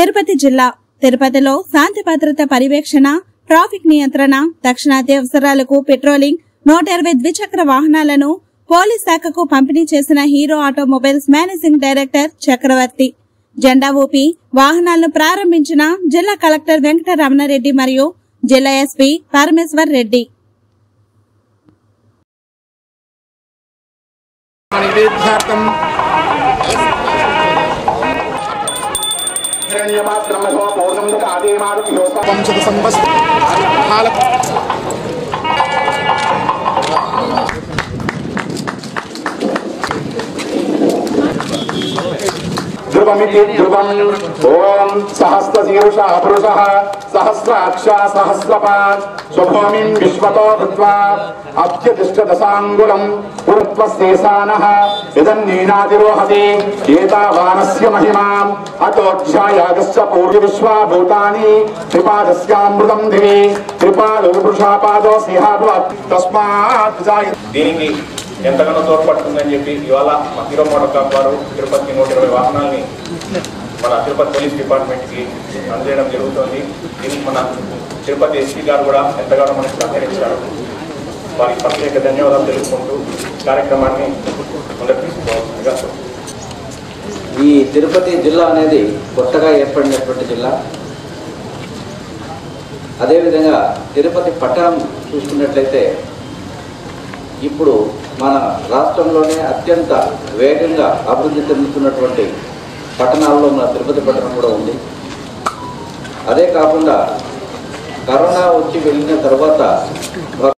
తిరుపతి జిల్లా తిరుపతిలో శాంతి భద్రత పర్యవేక్షణ ట్రాఫిక్ నియంత్రణ దక్షిణాది అవసరాలకు పెట్రోలింగ్ నూట ఇరవై ద్విచక్ర వాహనాలను పోలీస్ శాఖకు పంపిణీ చేసిన హీరో ఆటోమొబైల్స్ మేనేజింగ్ డైరెక్టర్ చక్రవర్తి జెండా ఊపి వాహనాలను ప్రారంభించిన జిల్లా కలెక్టర్ వెంకట రమణారెడ్డి మరియు జిల్లా ఎస్పీ పరమేశ్వర్ రెడ్డి నైవేద్యార్థం వంశత సంవత్సర ధ్రువమితి ధ్రువం ఓం సహస్రశీర్ష పురుష సహస్రాక్ష సహస్రపాత్ స్వభూమిం విశ్వతో భృత్వా అత్యతిష్టదశాంగులం పురుత్వశేషానః ఇదన్నీనాతిరోహతి ఏతావానస్య మహిమాం అతోధ్యాయాగస్య పూర్వ విశ్వా భూతాని త్రిపాదస్యామృతం దివి త్రిపాదో వృషాపాదో సిహాభవత్ తస్మాత్ జాయ దీనికి ఎంతగానో తోడ్పడుతుందని చెప్పి ఇవాళ మా హీరో మోటార్ క్లబ్ వారు తిరుపతి నూట ఇరవై వాహనాల్ని మన తిరుపతి పోలీస్ డిపార్ట్మెంట్కి అందజేయడం జరుగుతుంది దీనికి మన తిరుపతి ఎస్పీ గారు కూడా ఎంతగానో మనకు సహకరించారు వారికి ప్రత్యేక ధన్యవాదాలు తెలుపుకుంటూ కార్యక్రమాన్ని ముందుకు తీసుకోవాల్సిందిగా ఈ తిరుపతి జిల్లా అనేది కొత్తగా ఏర్పడినటువంటి జిల్లా అదేవిధంగా తిరుపతి పట్టణం చూసుకున్నట్లయితే ఇప్పుడు మన రాష్ట్రంలోనే అత్యంత వేగంగా అభివృద్ధి చెందుతున్నటువంటి పట్టణాల్లో మన తిరుపతి పట్టణం కూడా ఉంది అదే కాకుండా కరోనా వచ్చి వెళ్ళిన తర్వాత